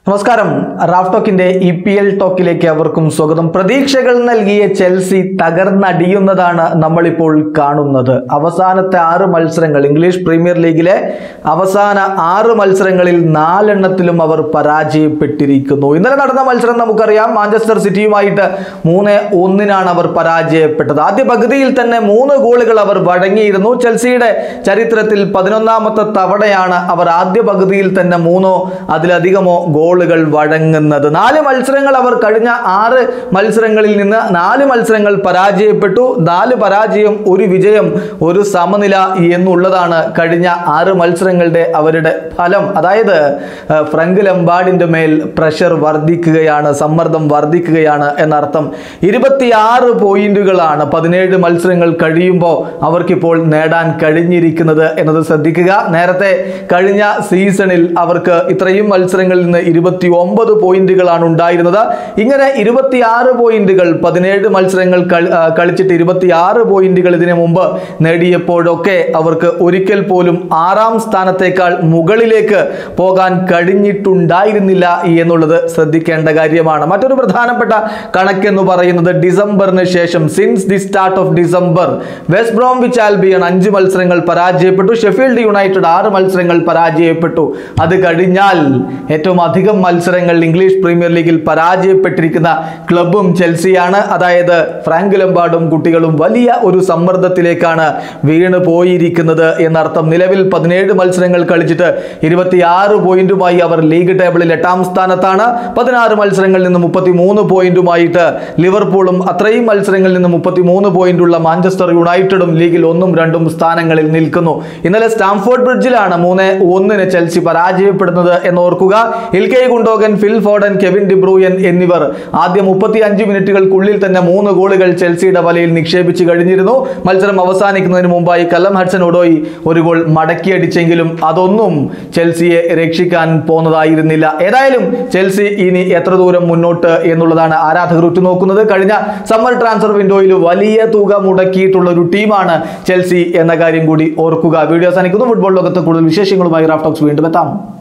നമസ്കാരം റാഫ് ടോക്കിന്റെ ഇ പി എൽ ടോക്കിലേക്ക് അവർക്കും സ്വാഗതം പ്രതീക്ഷകൾ നൽകിയ ചെൽസി തകർന്നടിയുന്നതാണ് നമ്മളിപ്പോൾ കാണുന്നത് അവസാനത്തെ ആറ് മത്സരങ്ങൾ ഇംഗ്ലീഷ് പ്രീമിയർ ലീഗിലെ അവസാന ആറ് മത്സരങ്ങളിൽ നാലെണ്ണത്തിലും അവർ പരാജയപ്പെട്ടിരിക്കുന്നു ഇന്നലെ നടന്ന മത്സരം നമുക്കറിയാം മാഞ്ചസ്റ്റർ സിറ്റിയുമായിട്ട് മൂന്ന് ഒന്നിനാണ് അവർ പരാജയപ്പെട്ടത് ആദ്യ പകുതിയിൽ തന്നെ മൂന്ന് ഗോളുകൾ അവർ വഴങ്ങിയിരുന്നു ചെൽസിയുടെ ചരിത്രത്തിൽ പതിനൊന്നാമത്തെ തവണയാണ് അവർ ആദ്യ പകുതിയിൽ തന്നെ മൂന്നോ അതിലധികമോ ഗോളുകൾ വഴങ്ങുന്നത് നാല് മത്സരങ്ങൾ അവർ കഴിഞ്ഞ ആറ് മത്സരങ്ങളിൽ നിന്ന് നാല് മത്സരങ്ങൾ പരാജയപ്പെട്ടു നാല് പരാജയം ഒരു വിജയം ഒരു സമനില എന്നുള്ളതാണ് കഴിഞ്ഞ ആറ് മത്സരങ്ങളുടെ അവരുടെ ഫലം അതായത് ഏഹ്, ഫ്രങ്ക് ലംബാഡിന്റെ മേൽ പ്രഷർ വർദ്ധിക്കുകയാണ് സമ്മർദ്ദം വർദ്ധിക്കുകയാണ് എന്നർത്ഥം ഇരുപത്തിയാറ് പോയിന്റുകളാണ് പതിനേഴ് മത്സരങ്ങൾ കഴിയുമ്പോൾ അവർക്കിപ്പോൾ നേടാൻ കഴിഞ്ഞിരിക്കുന്നത് എന്നത് ശ്രദ്ധിക്കുക നേരത്തെ കഴിഞ്ഞ സീസണിൽ അവർക്ക് ഇത്രയും മത്സരങ്ങളിൽ നിന്ന് ഇരുപത്തി ഒമ്പത് പോയിന്റുകളാണ് ഉണ്ടായിരുന്നത് ഇങ്ങനെ ഇരുപത്തിയാറ് പോയിന്റുകൾ പതിനേഴ് മത്സരങ്ങൾ കളി- ആ, കളിച്ചിട്ട് ഇരുപത്തിയാറ് പോയിന്റുകൾ ഇതിനു മുമ്പ് നേടിയപ്പോഴൊക്കെ അവർക്ക് ഒരിക്കൽ പോലും ആറാം സ്ഥാനത്തേക്കാൾ മുകളിലേക്ക് പോകാൻ കഴിഞ്ഞിട്ടുണ്ടായിരുന്നില്ല എന്നുള്ളത് ശ്രദ്ധിക്കേണ്ട കാര്യമാണ് മറ്റൊരു പ്രധാനപ്പെട്ട കണക്കെന്ന് പറയുന്നത് ഡിസംബറിന് ശേഷം since the start of December West Bromwich Albion അഞ്ച് മത്സരങ്ങൾ പരാജയപ്പെട്ടു ഷെഫീൽഡ് യുണൈറ്റഡ് ആറ് മത്സരങ്ങൾ പരാജയപ്പെട്ടു അത് കഴിഞ്ഞാൽ ഏറ്റവും അധികം മത്സരങ്ങൾ ഇംഗ്ലീഷ് പ്രീമിയർ ലീഗിൽ പരാജയപ്പെട്ടിരിക്കുന്ന ക്ലബും ചെൽസിയാണ് അതായത് ഫ്രാങ്ക് ലംബാർഡും കുട്ടികളും വലിയ ഒരു സമ്മർദ്ദത്തിലേക്കാണ് വീണ് പോയിരിക്കുന്നത് എന്നർത്ഥം നിലവിൽ പതിനേഴ് മത്സരങ്ങൾ കളിച്ചിട്ട് ഇരുപത്തിയാറ് പോയിന്റുമായി അവർ ലീഗ് ടേബിളിൽ എട്ടാം സ്ഥാനത്താണ് പതിനാറ് മത്സരങ്ങളിൽ നിന്ന് മുപ്പത്തി മൂന്ന് പോയിന്റുമായിട്ട് ലിവർപൂളും അത്രയും മത്സരങ്ങളിൽ നിന്ന് മുപ്പത്തി മൂന്ന് പോയിന്റുള്ള മാഞ്ചസ്റ്റർ യുണൈറ്റഡും ലീഗിൽ ഒന്നും രണ്ടും സ്ഥാനങ്ങളിൽ നിൽക്കുന്നു ഇന്നലെ സ്റ്റാംഫോർഡ് ബ്രിഡ്ജിലാണ് മൂന്ന് ഒന്നിന് ചെൽസി പരാജയപ്പെടുന്നത് എന്ന് ഓർക്കുക ഇൽകെ ഗുണ്ടോഗൻ ഫിൽ ഫോഡൻ കെവിൻ ഡിബ്രൂയൻ എന്നിവർ ആദ്യ മുപ്പത്തി അഞ്ച് മിനിറ്റുകൾക്കുള്ളിൽ തന്നെ മൂന്ന് ഗോളുകൾ ചെൽസിയുടെ വലയിൽ നിക്ഷേപിച്ച് കഴിഞ്ഞിരുന്നു മത്സരം അവസാനിക്കുന്നതിന് മുമ്പായി കല്ലം ഹഡ്സൺ ഒഡോയി ഒരു ഗോൾ മടക്കിയടിച്ചെങ്കിലും അതൊന്നും ചെൽസിയെ രക്ഷിക്കാൻ പോന്നതായിരുന്നില്ല ഏതായാലും ചെൽസി ഇനി എത്ര ദൂരം മുന്നോട്ട് എന്നുള്ളതാണ് ആരാധകർ ഉറ്റുനോക്കുന്നത് കഴിഞ്ഞ സമ്മർ ട്രാൻസ്ഫർ വിൻഡോയിൽ വലിയ തുക മുടക്കിയിട്ടുള്ള ഒരു ടീമാണ് ചെൽസി എന്ന കാര്യം കൂടി ഓർക്കുക വീഡിയോ അവസാനിക്കുന്നു ഫുട്ബോൾ ലോകത്ത് കൂടുതൽ വിശേഷങ്ങളുമായി റാഫ്റ്റോക്സ് വീണ്ടും എത്താം